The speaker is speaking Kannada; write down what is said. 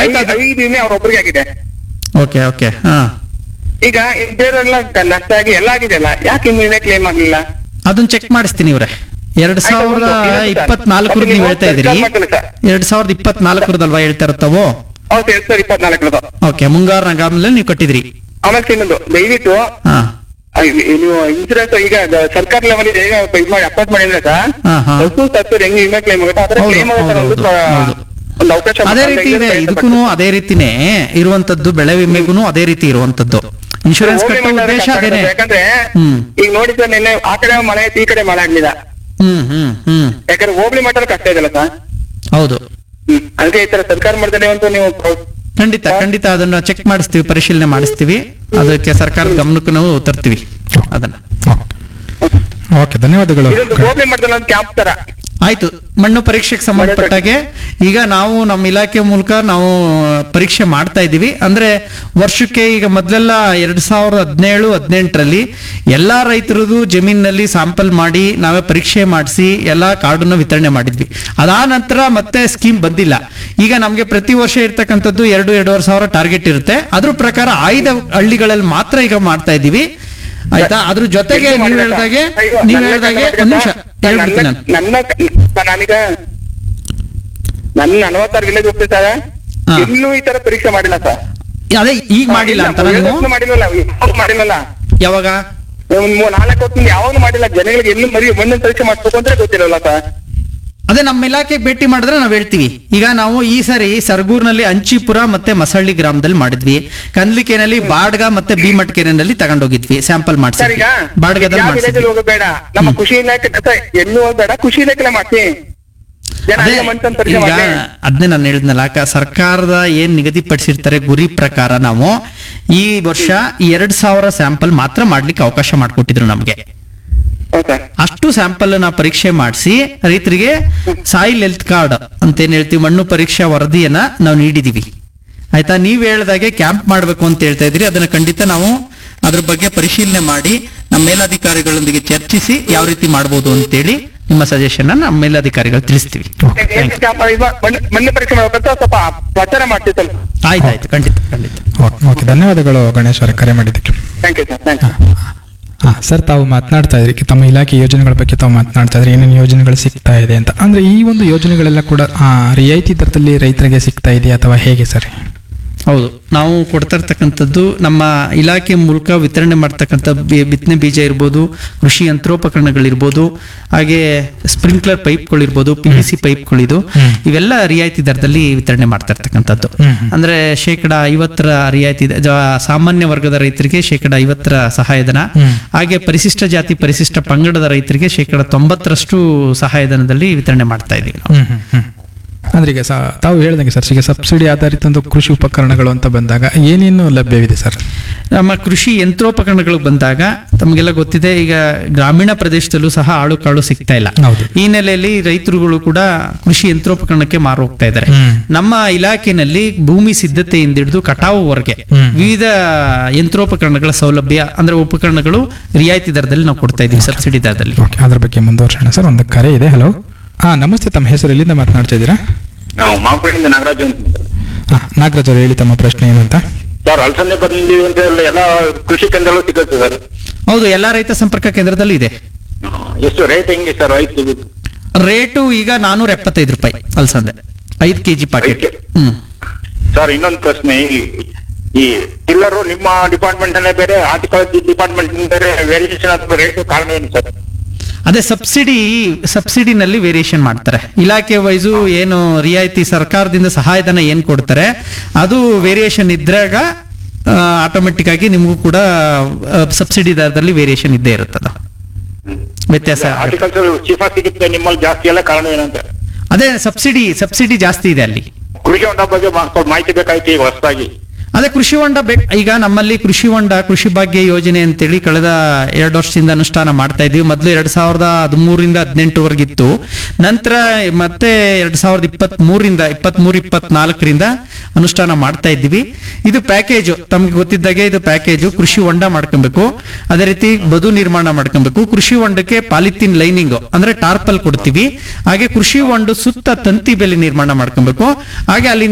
ಆಯ್ತು ಐದು ಅದು- ಐದು ವಿಮೆ ಅವ್ರೊಬ್ರಿಗೆ ಆಗಿದೆ ಓಕೆ ಓಕೆ ಹಾ ಈಗ ಬೇರೆಲ್ಲ ನಷ್ಟ ಆಗಿ ಎಲ್ಲ ಆಗಿದೆಯಲ್ಲ ಯಾಕೆ ಇನ್ನು ವಿಮೆ ಕ್ಲೇಮ್ ಆಗ್ಲಿಲ್ಲ ಅದನ್ನ ಚೆಕ್ ಮಾಡಿಸ್ತೀನಿ ಇವ್ರೆ ಎರಡ್ ಆಯ್ತು, ಸಾವಿರದ ಒಂದು ಇನ್ನೊಂದು ಸರ್. ಇಪ್ಪತ್ನಾಲ್ಕರದ್ದು ನೀವು ಹೇಳ್ತಾ ಇದ್ರಿ ಮತ್ತೆ ನೀವು ಸರ್. ಎರಡ್ ಸಾವಿರದ ಇಪ್ಪತ್ನಾಲ್ಕರದಲ್ವಾ ಹೇಳ್ತಾ ಇರ್ತಾವೋ ಹೌದು ಎರಡ್ ಸಾವಿರದ ಇಪ್ಪತ್ನಾಲ್ಕರದು ಓಕೆ ಮುಂಗಾರು ನಗಾಮಲ್ಲಿ ನೀವು ಕಟ್ಟಿದ್ರಿ ಆಮೇಲೆ ಇನ್ನೊಂದು ದಯವಿಟ್ಟು ಹಾ ಆ, ಇ- ನೀವು ಇನ್ಸೂರೆನ್ಸ್ ಈಗ ಗ- ಸರ್ಕಾರ ಲೆವೆಲ್ ಈಗ ಇದು ಮಾಡಿ ಅಪಾಯಿಂಟ್ ಮಾಡಿದ್ರೆ ಸರ್ ಹಾ, ಹಾ. ಹಸು ಸತ್ತು ಹೆಂಗ್ ವಿಮೆ ಕ್ಲೇಮ್ ಆಗುತ್ತೆ ಆದ್ರೆ ಹೌದು, ಕ್ಲೇಮ್ ಆಗುತ್ತೆ ಹೌದು, ಅನ್ನೋದು ಹೌದು, ಹೌದು. ಒಂದು ಅವಕಾಶ ಅದೇ ರೀತಿ ಇದೆ ಇದಕ್ಕೂ ಅದೇ ರೀತಿನೇ ಇರುವಂತದ್ದು ಬೆಳೆ ವಿಮೆಗೂ ಅದೇ ರೀತಿ ಇರುವಂತದ್ದು ಇನ್ಶೂರೆನ್ಸ್ ಹೋಗ್ಲಿ ಕಟ್ಟೋ ಮಾತಾಡೋದು ಉದ್ದೇಶ ಕಷ್ಟ ಅದೇನೆ ಆಗುತ್ತೆ. ಯಾಕಂದ್ರೆ ಹ್ಮ್ ಈಗ ನೋಡಿ ಸರ್ ನಿನ್ನೆ ಆ ಕಡೆ ಮಳೆ ಐತಿ ಈ ಕಡೆ ಮಳೆ ಆಗ್ಲಿಲ್ಲ ಹ್ಮ್ ಹ್ಮ್ ಹ್ಮ್ ಯಾಕಂದ್ರೆ ಹೋಗ್ಲಿ ಮಾತಾಡೋ ಕಷ್ಟ ಇದೆಯಲ್ಲ ಸರ್ ಹೌದು ಹ್ಮ್ ಅದಕ್ಕೆ ಈ ತರ ಸರ್ಕಾರ ಮಾಡ್ತಾರೆ ಅಂತ ನೀವು ಖಂಡಿತ ಖಂಡಿತ ಅದನ್ನ ಚೆಕ್ ಮಾಡಿಸ್ತೀವಿ ಪರಿಶೀಲನೆ ಮಾಡಿಸ್ತೀವಿ ಅದಕ್ಕೆ ಸರ್ಕಾರದ ಗಮನಕ್ಕೂ ನಾವು ತರ್ತೀವಿ ಅದನ್ನ ಓಕೆ ಧನ್ಯವಾದಗಳು ಇದೊಂದು ಹೋಗ್ಲಿ ಮಾಡ್ತಾರೆ ಒಂದು ಕ್ಯಾಂಪ್ ತರ ಆಯ್ತು ಮಣ್ಣು ಪರೀಕ್ಷೆಗೆ ಸಂಬಂಧಪಟ್ಟಾಗೆ ಈಗ ನಾವು ನಮ್ಮ ಇಲಾಖೆ ಮೂಲಕ ನಾವು ಪರೀಕ್ಷೆ ಮಾಡ್ತಾ ಇದ್ದೀವಿ ಅಂದ್ರೆ ವರ್ಷಕ್ಕೆ ಈಗ ಮೊದಲೆಲ್ಲ ಎರಡ್ ಸಾವಿರದ ಹದಿನೇಳು ಹದಿನೆಂಟರಲ್ಲಿ ಎಲ್ಲಾ ರೈತರದು ಜಮೀನಿನಲ್ಲಿ ಸ್ಯಾಂಪಲ್ ಮಾಡಿ ನಾವೇ ಪರೀಕ್ಷೆ ಮಾಡಿಸಿ ಎಲ್ಲಾ ಕಾರ್ಡನ್ನ ವಿತರಣೆ ಮಾಡಿದ್ವಿ ಅದಾದ ನಂತರ ಮತ್ತೆ ಸ್ಕೀಮ್ ಬಂದಿಲ್ಲ ಈಗ ನಮಗೆ ಪ್ರತಿ ವರ್ಷ ಇರ್ತಕ್ಕಂಥದ್ದು ಎರಡು ಎರಡೂವರೆ ಸಾವಿರ ಟಾರ್ಗೆಟ್ ಇರುತ್ತೆ ಅದ್ರ ಪ್ರಕಾರ ಆಯ್ದ ಹಳ್ಳಿಗಳಲ್ಲಿ ಮಾತ್ರ ಈಗ ಮಾಡ್ತಾ ಇದ್ದೀವಿ ಆಯ್ತಾ ಅದ್ರ ಜೊತೆಗೆ ಎಷ್ಟು ನೀವು ಮಾಡಿಲ್ಲ ಹೇಳ್ದಾಗೆ ಸರ್? ಅಯ್ಯೋ, ನೀವು ನನ್ನ ಹೇಳ್ದಾಗೆ ಕರ್ನಾಟಕ ಒಂದ್ ನಿಮಿಷ ನನ್ನ- ಹೇಳ್ಬಿಡ್ತೀನಿ ನಾನು ನನ್ನ ಸರ್, ನಾನೀಗ ನನ್ನ ನಲವತ್ತಾರು ವಿಲೇಜ್ ಹೋಗ್ತೀವಿ ಸರ್ ಹಾ. ಎಲ್ಲೂ ಈ ತರ ಪರೀಕ್ಷೆ ಮಾಡಿಲ್ಲ ಸರ್ ಅದೇ ಈಗ ಮಾಡಿಲ್ಲ ಅಂತ ನೀವು ಯಾವತ್ತೂ ಮಾಡಿಲ್ವಲ್ಲ ಯಾವತ್ತೂ ಮಾಡಿಲ್ವಲ್ಲ ಯಾವಾಗ ಒಂದ್ ಮೂರ್ ನಾಲ್ಕು ವರ್ಷದಿಂದ ಯಾವಾಗ ಮಾಡಿಲ್ಲ ಜನಗಳಿಗೆ ಎಲ್ಲೂ ಮರಿ ಮಣ್ಣಿನ ಪರೀಕ್ಷೆ ಮಾಡ್ಬೇಕು ಅಂದ್ರೆ ಗೊತ್ತಿರಲ್ಲ ಸರ್ ಅದೇ ನಮ್ಮ ಇಲಾಖೆಗೆ ಭೇಟಿ ಮಾಡಿದ್ರೆ ನಾವು ಹೇಳ್ತೀವಿ ಈಗ ನಾವು ಈ ಸರಿ ಸರ್ಗೂರ್ನಲ್ಲಿ ಅಂಚಿಪುರ ಮತ್ತೆ ಮಸಳ್ಳಿ ಗ್ರಾಮದಲ್ಲಿ ಮಾಡಿದ್ವಿ ಕಂದ್ಲಿಕೆನಲ್ಲಿ ಬಾಡ್ಗ ಮತ್ತೆ ಭೀಮಟ್ಕೆರೆನಲ್ಲಿ ತಗೊಂಡೋಗಿದ್ವಿ ಸ್ಯಾಂಪಲ್ ಸರ್ ಮಾಡ್ಸಿದ್ವಿ ಈಗ ಬಾಡ್ಗದಲ್ಲಿ ಯಾವ ವಿಲೇಜ್ ಮಾಡ್ಸಿದ್ವಿ ಹೋಗಬೇಡ ನಮ್ಮ ಖುಷಿ ಇಲಾಖೆ ಸರ್, ಎಲ್ಲೂ ಹೋಗ್ಬೇಡ ಖುಷಿ ಇಲಾಖೆ ಮಾಡ್ತೀನಿ ಜನ ಅದೇ ಅಲ್ಲೇ ಮನುಷ್ಯನ ಪರೀಕ್ಷೆ ಈಗ ಮಾಡ್ತೀನಿ ಅದನ್ನೇ ನಾನು ಹೇಳಿದ್ನಲ್ಲ ಕ- ಸರ್ಕಾರದ ಏನ್ ನಿಗದಿಪಡಿಸಿರ್ತಾರೆ ಗುರಿ ಪ್ರಕಾರ ನಾವು ಈ ವರ್ಷ ಎರಡ್ ಸಾವಿರ ಸ್ಯಾಂಪಲ್ ಮಾತ್ರ ಮಾಡ್ಲಿಕ್ಕೆ ಅವಕಾಶ ಮಾಡಿಕೊಟ್ಟಿದ್ರು ನಮ್ಗೆ ಹೌದು ಸರ್ ಅಷ್ಟು ಸ್ಯಾಂಪಲ್ ನ ಪರೀಕ್ಷೆ ಮಾಡಿಸಿ ರೈತರಿಗೆ ಸಾಯಿಲ್ ಹೆಲ್ತ್ ಕಾರ್ಡ್ ಅಂತ ಏನ್ ಹೇಳ್ತೀವಿ ಮಣ್ಣು ಪರೀಕ್ಷಾ ವರದಿಯನ್ನ ನಾವು ನೀಡಿದೀವಿ ಆಯ್ತಾ ನೀವ್ ಹೇಳ್ದಾಗೆ ಕ್ಯಾಂಪ್ ಮಾಡ್ಬೇಕು ಅಂತ ಹೇಳ್ತಾ ಇದ್ರಿ ಅದನ್ನ ಖಂಡಿತ ನಾವು ಅದ್ರ ಬಗ್ಗೆ ಪರಿಶೀಲನೆ ಮಾಡಿ ನಮ್ಮ ಮೇಲಧಿಕಾರಿಗಳೊಂದಿಗೆ ಚರ್ಚಿಸಿ ಯಾವ ರೀತಿ ಮಾಡ್ಬೋದು ಅಂತೇಳಿ ನಿಮ್ಮ ಸಜೆಷನ್ ನಮ್ಮ ಮೇಲಧಿಕಾರಿಗಳು ತಿಳಿಸ್ತೀವಿ ಏನ್ ಕ್ಯಾಂಪ್ ಇದು ಮಣ್ಣು ಮಣ್ಣು ಪರೀಕ್ಷೆ ಮಾಡ್ಬೇಕಂತ ಸ್ವಲ್ಪ ಪ್ರಚಾರ ಮಾಡ್ತೀವಿ ಸ್ವಲ್ಪ ಆಯ್ತಾಯ್ತು ಖಂಡಿತ ಖಂಡಿತ ಓಕೆ ಓಕೆ ಧನ್ಯವಾದಗಳು ಗಣೇಶ್ ಅವರೇ ಕರೆ ಮಾಡಿದ್ದಕ್ಕೆ thank you sir thank you ಹಾ ಸರ್ ತಾವು ಮಾತನಾಡ್ತಾ ಇದ್ರಿ ತಮ್ಮ ಇಲಾಖೆ ಯೋಜನೆಗಳ ಬಗ್ಗೆ ತಾವು ಮಾತನಾಡ್ತಾ ಇದ್ರಿ ಏನೇನು ಯೋಜನೆಗಳು ಸಿಗ್ತಾ ಇದೆ ಅಂತ ಅಂದ್ರೆ ಈ ಒಂದು ಯೋಜನೆಗಳೆಲ್ಲ ಕೂಡ ಆ, ರಿಯಾಯಿತಿ ದರದಲ್ಲಿ ರೈತರಿಗೆ ಸಿಗ್ತಾ ಇದೆಯಾ ಅಥವಾ ಹೇಗೆ ಸರ್ ಹೌದು ನಾವು ಕೊಡ್ತಾ ಇರ್ತಕ್ಕಂಥದ್ದು ನಮ್ಮ ಇಲಾಖೆ ಮೂಲಕ ವಿತರಣೆ ಮಾಡ್ತಕ್ಕಂಥ ಬಿ- ಬಿತ್ತನೆ ಬೀಜ ಇರ್ಬೋದು ಕೃಷಿ ಯಂತ್ರೋಪಕರಣಗಳಿರ್ಬೋದು ಹಾಗೆ ಸ್ಪ್ರಿಂಕ್ಲರ್ ಪೈಪ್ಗಳಿರ್ಬೋದು ಪಿ ವಿ ಸಿ ಪೈಪ್ಗಳಿದು ಇವೆಲ್ಲ ರಿಯಾಯಿತಿ ದರದಲ್ಲಿ ವಿತರಣೆ ಮಾಡ್ತಾ ಇರ್ತಕ್ಕಂಥದ್ದು ಅಂದ್ರೆ ಶೇಕಡ ಐವತ್ತರ ರಿಯಾಯಿತಿ ಇದೆ. ಜ- ಸಾಮಾನ್ಯ ವರ್ಗದ ರೈತರಿಗೆ ಶೇಕಡ ಐವತ್ತರ ಸಹಾಯಧನ ಹಾಗೆ ಪರಿಶಿಷ್ಟ ಜಾತಿ ಪರಿಶಿಷ್ಟ ಪಂಗಡದ ರೈತರಿಗೆ ಶೇಕಡ ತೊಂಬತ್ತರಷ್ಟು ಸಹಾಯಧನದಲ್ಲಿ ವಿತರಣೆ ಮಾಡ್ತಾ ಇದೀವಿ ನಾವು ಅಂದ್ರೆ ಈಗ ಸ- ತಾವು ಹೇಳ್ದಂಗೆ ಸರ್ ಈಗ ಸಬ್ಸಿಡಿ ಆಧಾರಿತ ಒಂದು ಕೃಷಿ ಉಪಕರಣಗಳು ಅಂತ ಬಂದಾಗ ಏನೇನು ಲಭ್ಯವಿದೆ ಸರ್ ನಮ್ಮ ಕೃಷಿ ಯಂತ್ರೋಪಕರಣಗಳು ಬಂದಾಗ ತಮಗೆಲ್ಲ ಗೊತ್ತಿದೆ ಈಗ ಗ್ರಾಮೀಣ ಪ್ರದೇಶದಲ್ಲೂ ಸಹ ಆಳು ಕಾಳು ಸಿಗ್ತಾ ಇಲ್ಲ ಹೌದು. ಈ ನೆಲೆಯಲ್ಲಿ ರೈತರುಗಳು ಕೂಡ ಕೃಷಿ ಯಂತ್ರೋಪಕರಣಕ್ಕೆ ಮಾರು ಹೋಗ್ತಾ ಇದ್ದಾರೆ ಹ್ಮ್. ನಮ್ಮ ಇಲಾಖೆನಲ್ಲಿ ಭೂಮಿ ಸಿದ್ಧತೆಯಿಂದ ಹಿಡಿದು ಕಟಾವುವರೆಗೆ ಹ್ಮ್. ವಿವಿಧ ಯಂತ್ರೋಪಕರಣಗಳ ಸೌಲಭ್ಯ ಅಂದ್ರೆ ಉಪಕರಣಗಳು ರಿಯಾಯಿತಿ ದರದಲ್ಲಿ ನಾವು ಕೊಡ್ತಾ ಇದೀವಿ ಸಬ್ಸಿಡಿ ದರದಲ್ಲಿ ಓಕೆ ಅದ್ರ ಬಗ್ಗೆ ಮುಂದುವರ್ಸೋಣ ಸರ್ ಒಂದು ಕರೆ ಇದೆ ಹಲೋ ಹಾ ನಮಸ್ತೆ ತಮ್ಮ ಹೆಸರು ಎಲ್ಲಿಂದ ಮಾತನಾಡ್ತಾ ಇದ್ದೀರಾ ನಾವು ಮಾವುಕಡೆಯಿಂದ ನಾಗರಾಜ್ ಅಂತ ಹಾ ನಾಗರಾಜ್ ಅವರು ಹೇಳಿ ತಮ್ಮ ಪ್ರಶ್ನೆ ಏನು ಅಂತ ಸರ್ ಅಲಸಂದೆ ಬಂದಿವಿ ಅಂತ ಎಲ್ಲ ಎಲ್ಲ ಕೃಷಿ ಕೇಂದ್ರಗಳು ಸಿಗುತ್ತೆ ಸರ್ ಹೌದು ಎಲ್ಲಾ ರೈತ ಸಂಪರ್ಕ ಕೇಂದ್ರದಲ್ಲಿ ಇದೆ ಎಷ್ಟು ರೇಟ್ ಹೆಂಗೆ ಸರ್ ಐದು ರೇಟು ಈಗ ನಾನೂರ ಎಪ್ಪತ್ತೈದು ರೂಪಾಯಿ ಅಲ್ಸಂದೆ ಐದು ಕೆಜಿ ಪಾಕೆಟ್ ಐದು ಹ್ಮ್ ಸರ್ ಇನ್ನೊಂದು ಪ್ರಶ್ನೆ ಈ ಈ ಟಿಲ್ಲರು ನಿಮ್ಮ ಡಿಪಾರ್ಟ್ಮೆಂಟ್ ಅಲ್ಲೇ ಬೇರೆ ಹಾರ್ಟಿಕಲ್ಚರ್ ಡಿಪಾರ್ಟ್ಮೆಂಟ್ ಬೇರೆ ವೇರಿಯೇಷನ್ ಅಥವಾ ರೇಟ್ ಕಾರಣ ಏನು ಸರ್ ಅದೇ ಸಬ್ಸಿಡಿ ಸಬ್ಸಿಡಿನಲ್ಲಿ ವೇರಿಯೇಷನ್ ಮಾಡ್ತಾರೆ ಇಲಾಖೆ ವೈಸು ಏನು ರಿಯಾಯಿತಿ ಸರ್ಕಾರದಿಂದ ಸಹಾಯಧನ ಏನ್ ಕೊಡ್ತಾರೆ ಅದು ವೇರಿಯೇಷನ್ ಇದ್ರಾಗ ಆಟೋಮೆಟಿಕ್ ಆಗಿ ನಿಮಗೂ ಕೂಡ ಸಬ್ಸಿಡಿ ದರದಲ್ಲಿ ವೇರಿಯೇಷನ್ ಇದ್ದೇ ಇರುತ್ತದ ವ್ಯತ್ಯಾಸ ಆಗುತ್ತೆ. ಹಾರ್ಟಿಕಲ್ಚರ್ ಚೀಫಾ ಸಿಗುತ್ತೆ ನಿಮ್ಮಲ್ಲಿ ಜಾಸ್ತಿ ಎಲ್ಲ ಕಾರಣ ಏನಂತ ಅದೇ ಸಬ್ಸಿಡಿ ಸಬ್ಸಿಡಿ ಜಾಸ್ತಿ ಇದೆ ಅಲ್ಲಿ ಕೃಷಿ ಹೊಂಡ ಬಗ್ಗೆ ಮಾ- ಸ್ವಲ್ಪ ಮಾಹಿತಿ ಬೇಕಾಯ್ತು ಈಗ ಹೊಸದಾಗಿ ಅದೇ ಕೃಷಿ ಹೊಂಡ ಬೇಕ್ ಈಗ ನಮ್ಮಲ್ಲಿ ಕೃಷಿ ಹೊಂಡ ಕೃಷಿ ಭಾಗ್ಯ ಯೋಜನೆ ಅಂತೇಳಿ ಕಳೆದ ಎರಡು ವರ್ಷದಿಂದ ಅನುಷ್ಠಾನ ಮಾಡ್ತಾ ಇದೀವಿ ಮೊದಲು ಎರಡ್ ಸಾವಿರದ ಹದಿಮೂರಿಂದ ಹದಿನೆಂಟುವರೆಗಿತ್ತು ನಂತರ ಮತ್ತೆ ಎರಡ್ ಸಾವಿರದ ಇಪ್ಪತ್ತ್ ಮೂರಿಂದ ಇಪ್ಪತ್ತ್ ಮೂರು ಇಪ್ಪತ್ನಾಲ್ಕರಿಂದ ಅನುಷ್ಠಾನ ಮಾಡ್ತಾ ಇದ್ದೀವಿ ಇದು ಪ್ಯಾಕೇಜು ತಮ್ಗೆ ಗೊತ್ತಿದ್ದಾಗೆ ಇದು ಪ್ಯಾಕೇಜು ಕೃಷಿ ಹೊಂಡ ಮಾಡ್ಕೊಬೇಕು ಅದೇ ರೀತಿ ಬದು ನಿರ್ಮಾಣ ಮಾಡ್ಕೊಬೇಕು ಕೃಷಿ ಹೊಂಡಕ್ಕೆ ಪಾಲಿಥಿನ್ ಲೈನಿಂಗ್ ಅಂದ್ರೆ ಟಾರ್ಪಲ್ ಕೊಡ್ತೀವಿ ಹಾಗೆ ಕೃಷಿ ಹೊಂಡ ಸುತ್ತ ತಂತಿ ಬೇಲಿ ನಿರ್ಮಾಣ ಮಾಡ್ಕೊಬೇಕು ಹಾಗೆ ಅಲ್ಲಿ